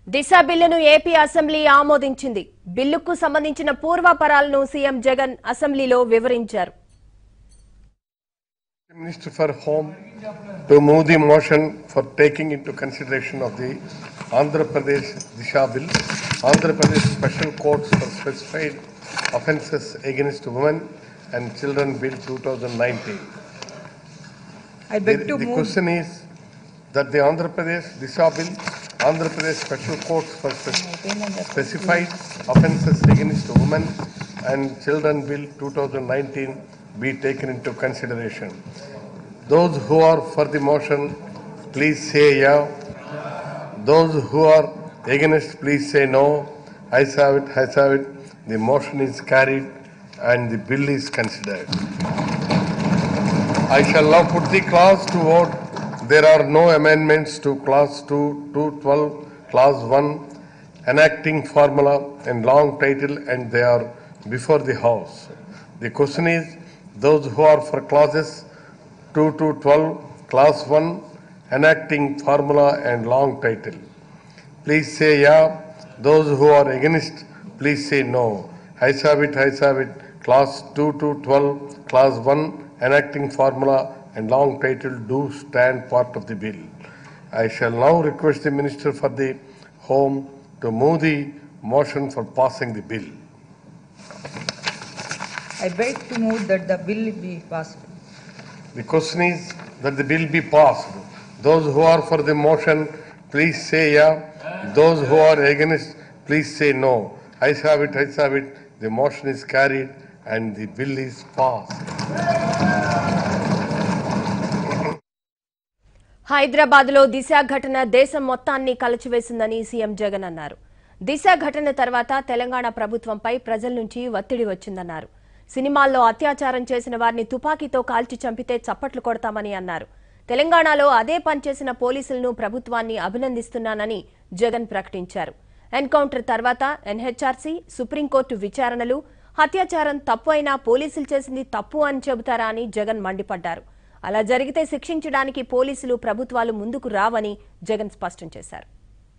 దిశ బిల్లును AP assembly ఆమోదించింది బిల్లుకు సంబంధించిన పూర్వాపరాలను సీఎం జగన్ అసెంబ్లీలో వివరించారు Minister for Home to move the motion for taking into consideration of the Andhra Pradesh Disha Bill, Andhra Pradesh Special Courts for Specified Offences Against Women and Children Bill 2019. I beg The to the move, question is that the Andhra Pradesh Disha Bill, Andhra Pradesh Special Courts for Spec- Specified Offences Against Women and Children Bill 2019 be taken into consideration. Those who are for the motion, please say yeah. Those who are against, please say no. Ayes have it, ayes have it. The motion is carried and the bill is considered. I shall now put the clause to vote. There are no amendments to clause 2, 212, clause 1, enacting formula and long title and they are before the house. The question is, those who are for clauses 2 to 12, clause 1, enacting formula and long title. Please say yeah. Those who are against, please say no. Ayes have it, ayes have it. Clause 2 to 12, clause 1, enacting formula and long title do stand part of the bill. I shall now request the Minister for the Home to move the motion for passing the bill. I beg to move that the bill be passed. The question is that the bill be passed. Those who are for the motion, please say yeah. Those who are against, please say no. Ayes have it, ayes have it. The motion is carried and the bill is passed. Hyderabad లో దిశ ఘటన దేశం మొత్తాన్ని కలచివేసిందని CM Jagan అన్నారు దిశ ఘటన తర్వాత తెలంగాణ ప్రభుత్వంపై ప్రజల నుంచి ఒత్తిడి వచ్చిందన్నారు సినిమాల్లో అత్యాచారం చేసిన వారిని తుపాకీతో కాల్చి చంపితే చప్పట్లు కొడతామని అన్నారు తెలంగాణలో అదే పనిచేసిన పోలీసులను ప్రభుత్వాన్ని అభినందిస్తున్నానని జగన్ ప్రకటించారు ఎన్కౌంటర్ తర్వాత ఎన్హెచ్ఆర్సీ సుప్రీంకోర్టు విచారణలు అత్యాచారం తప్పు అయినా పోలీసులు చేసింది తప్పు అని చెబుతారా అని జగన్ మండిపడ్డారు అలా జరిగితే శిక్షించడానికి పోలీసులు ప్రభుత్వాలు ముందుకు రావని జగన్ స్పష్టం చేశారు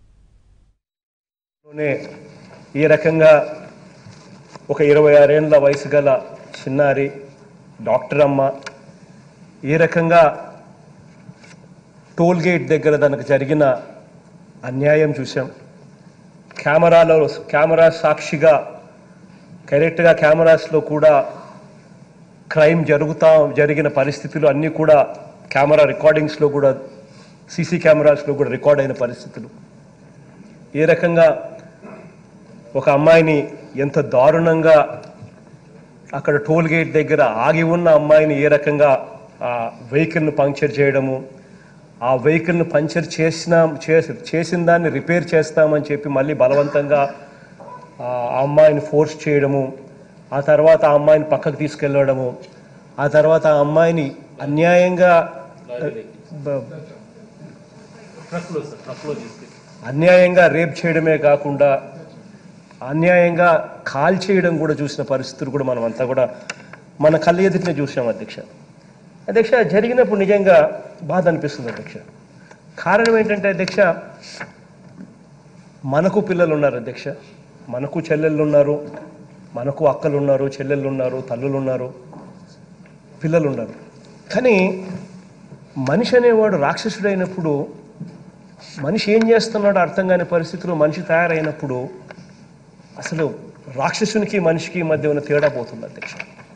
లోనే ఈ రకంగా ఒక ఇరవై ఆరేళ్ల వయసు గల చిన్నారి డాక్టర్ అమ్మ ఈ రకంగా టోల్ గేట్ దగ్గర తనకు జరిగిన అన్యాయం చూసాం కెమెరాలో కెమెరా సాక్షిగా కరెక్ట్గా కెమెరాస్లో కూడా క్రైమ్ జరుగుతా జరిగిన పరిస్థితులు అన్నీ కూడా కెమెరా రికార్డింగ్స్లో కూడా సీసీ కెమెరాస్లో కూడా రికార్డ్ అయిన పరిస్థితులు ఏ రకంగా ఒక అమ్మాయిని ఎంత దారుణంగా అక్కడ టోల్ గేట్ దగ్గర ఆగి ఉన్న అమ్మాయిని ఏ రకంగా ఆ వెహికల్ను పంక్చర్ చేయడము ఆ వెహికల్ను పంక్చర్ చేసిన చేసి- చేసిన దాన్ని రిపేర్ చేస్తామని చెప్పి మళ్ళీ బలవంతంగా ఆ అమ్మాయిని ఫోర్స్ చేయడము ఆ తర్వాత ఆ అమ్మాయిని పక్కకు తీసుకెళ్ళడము ఆ తర్వాత ఆ అమ్మాయిని అన్యాయంగా బ- అన్యాయంగా రేప్ చేయడమే కాకుండా అన్యాయంగా కాల్ చేయడం కూడా చూసిన పరిస్థితులు కూడా మనం అంతా కూడా మన కళ్ళ ఎదుటినే చూసాం అధ్యక్ష అధ్యక్ష జరిగినప్పుడు నిజంగా బాధ అనిపిస్తుంది అధ్యక్ష కారణం ఏంటంటే అధ్యక్ష మనకు పిల్లలు ఉన్నారు అధ్యక్ష మనకు చెల్లెళ్ళు ఉన్నారు మనకు అక్కలు ఉన్నారు చెల్లెళ్ళు ఉన్నారు తల్లులు ఉన్నారు పిల్లలు ఉన్నారు కానీ మనిషి అనేవాడు రాక్షసుడైనప్పుడు మనిషి ఏం చేస్తున్నాడో అర్థం కాని పరిస్థితిలో మనిషి తయారైనప్పుడు అసలు రాక్షసునికి మనిషికి మధ్య ఉన్న తేడా పోతుంది అధ్యక్ష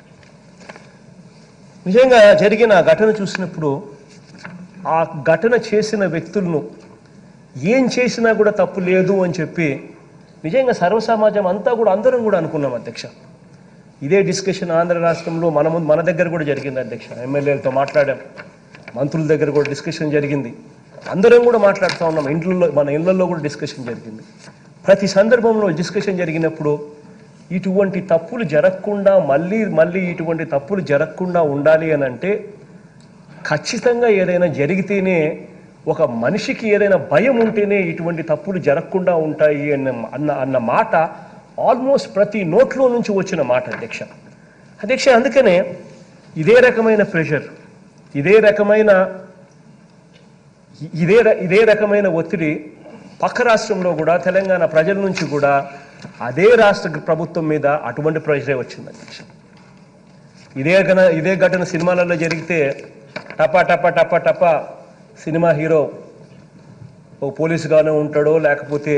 నిజంగా జరిగిన ఆ ఘటన చూసినప్పుడు ఆ ఘటన చేసిన వ్యక్తులను ఏం చేసినా కూడా తప్పు లేదు అని చెప్పి నిజంగా సర్వసమాజం అంతా కూడా అందరం కూడా అనుకున్నాం అధ్యక్ష ఇదే డిస్కషన్ ఆంధ్ర రాష్ట్రంలో మన ముందు మన దగ్గర కూడా జరిగింది అధ్యక్ష ఎమ్మెల్యేలతో మాట్లాడాం మంత్రుల దగ్గర కూడా డిస్కషన్ జరిగింది అందరం కూడా మాట్లాడుతూ ఉన్నాం ఇంట్లో మన ఇళ్లలో కూడా డిస్కషన్ జరిగింది ప్రతి సందర్భంలో డిస్కషన్ జరిగినప్పుడు ఇటువంటి తప్పులు జరగకుండా మళ్ళీ మళ్ళీ ఇటువంటి తప్పులు జరగకుండా ఉండాలి అని అంటే ఖచ్చితంగా ఏదైనా జరిగితేనే ఒక మనిషికి ఏదైనా భయం ఉంటేనే ఇటువంటి తప్పులు జరగకుండా ఉంటాయి అన్న అన్న అన్న మాట ఆల్మోస్ట్ ప్రతి నోట్లో నుంచి వచ్చిన మాట అధ్యక్ష అధ్యక్ష అందుకనే ఇదే రకమైన ప్రెషర్ ఇదే రకమైన ఇదే ర- ఇదే రకమైన ఒత్తిడి పక్క రాష్ట్రంలో కూడా తెలంగాణ ప్రజల నుంచి కూడా అదే రాష్ట్ర ప్రభుత్వం మీద అటువంటి ప్రెషరే వచ్చింది అధ్యక్ష ఇదే ఘన ఇదే ఘటన సినిమాలలో జరిగితే టపా టపా టపా టపా సినిమా హీరో ఒక పోలీసుగానే ఉంటాడో లేకపోతే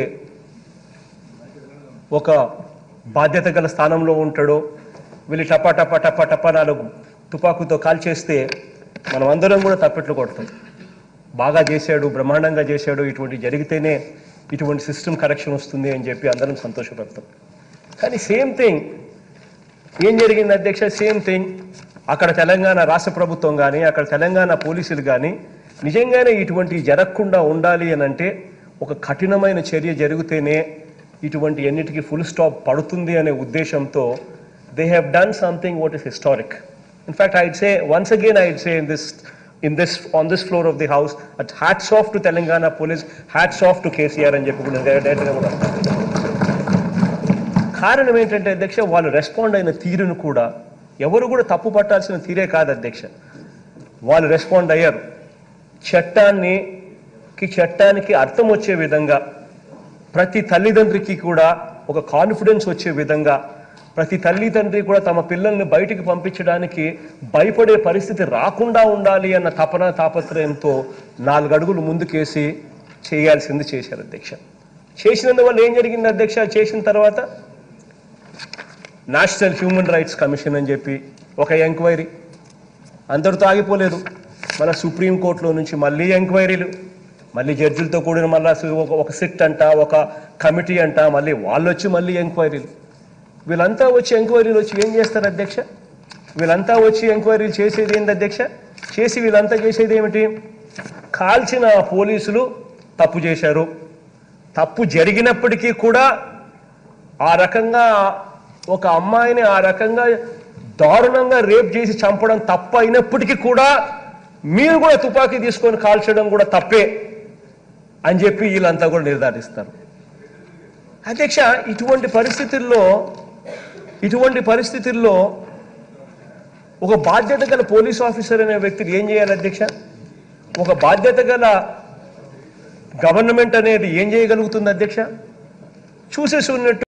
ఒక బాధ్యత గల స్థానంలో ఉంటాడో వీళ్ళు టపా టపా టపా టపా నాలుగు తుపాకుతో కాల్చేస్తే మనం అందరం కూడా తప్పెట్లు కొడతాం బాగా చేశాడు బ్రహ్మాండంగా చేశాడు ఇటువంటి జరిగితేనే ఇటువంటి సిస్టమ్ కరెక్షన్ వస్తుంది అని చెప్పి అందరం సంతోషపడతాం కానీ సేమ్ థింగ్ ఏం జరిగింది అధ్యక్ష సేమ్ థింగ్ అక్కడ తెలంగాణ రాష్ట్ర ప్రభుత్వం కానీ అక్కడ తెలంగాణ పోలీసులు కానీ నిజంగానే ఇటువంటి జరగకుండా ఉండాలి అని అంటే ఒక కఠినమైన చర్య జరిగితేనే ఇటువంటి ఎన్నిటికీ ఫుల్ స్టాప్ పడుతుంది అనే ఉద్దేశంతో they have done something what is historic in fact I'd say once again I'd say in this in this on this floor of the house at hats off to Telangana police hats off to KCR అని చెప్పి కూడా డైరెక్ట్గా కూడా కారణం ఏంటంటే అధ్యక్ష వాళ్ళు respond అయిన తీరును కూడా ఎవరు కూడా తప్పు పట్టాల్సిన తీరే కాదు అధ్యక్ష వాళ్ళు రెస్పాండ్ అయ్యారు చట్టాన్ని కి చట్టానికి అర్థం వచ్చే విధంగా ప్రతి తల్లిదండ్రికి కూడా ఒక కాన్ఫిడెన్స్ వచ్చే విధంగా ప్రతి తల్లిదండ్రి కూడా తమ పిల్లల్ని బయటికి పంపించడానికి భయపడే పరిస్థితి రాకుండా ఉండాలి అన్న తపన తాపత్రయంతో నాలుగు అడుగులు ముందుకేసి చేయాల్సింది చేశారు అధ్యక్ష చేసినందువల్ల ఏం జరిగింది అధ్యక్ష చేసిన తర్వాత నేషనల్ హ్యూమన్ రైట్స్ కమిషన్ అని చెప్పి ఒక ఎంక్వైరీ అందరితో ఆగిపోలేదు మన సుప్రీంకోర్టులో నుంచి మళ్ళీ ఎంక్వైరీలు మళ్ళీ జడ్జిలతో కూడిన మళ్ళీ ఒక ఒక సిట్ అంట ఒక కమిటీ అంట మళ్ళీ వాళ్ళు వచ్చి మళ్ళీ ఎంక్వైరీలు వీళ్ళంతా వచ్చి ఎంక్వైరీలు వచ్చి ఏం చేస్తారు అధ్యక్ష వీళ్ళంతా వచ్చి ఎంక్వైరీలు చేసేది ఏంటి అధ్యక్ష చేసి వీళ్ళంతా చేసేది ఏమిటి కాల్చిన పోలీసులు తప్పు చేశారు తప్పు జరిగినప్పటికీ కూడా ఆ రకంగా ఒక అమ్మాయిని ఆ రకంగా దారుణంగా రేప్ చేసి చంపడం తప్ప అయినప్పటికీ కూడా మీరు కూడా తుపాకీ తీసుకొని కాల్చడం కూడా తప్పే అని చెప్పి వీళ్ళంతా కూడా నిర్ధారిస్తారు అధ్యక్ష ఇటువంటి పరిస్థితుల్లో ఇటువంటి పరిస్థితుల్లో ఒక బాధ్యత గల పోలీస్ ఆఫీసర్ అనే వ్యక్తికి ఏం చేయాలి అధ్యక్ష ఒక బాధ్యత గల గవర్నమెంట్ అనేది ఏం చేయగలుగుతుంది అధ్యక్ష చూసేసి ఉన్నట్టు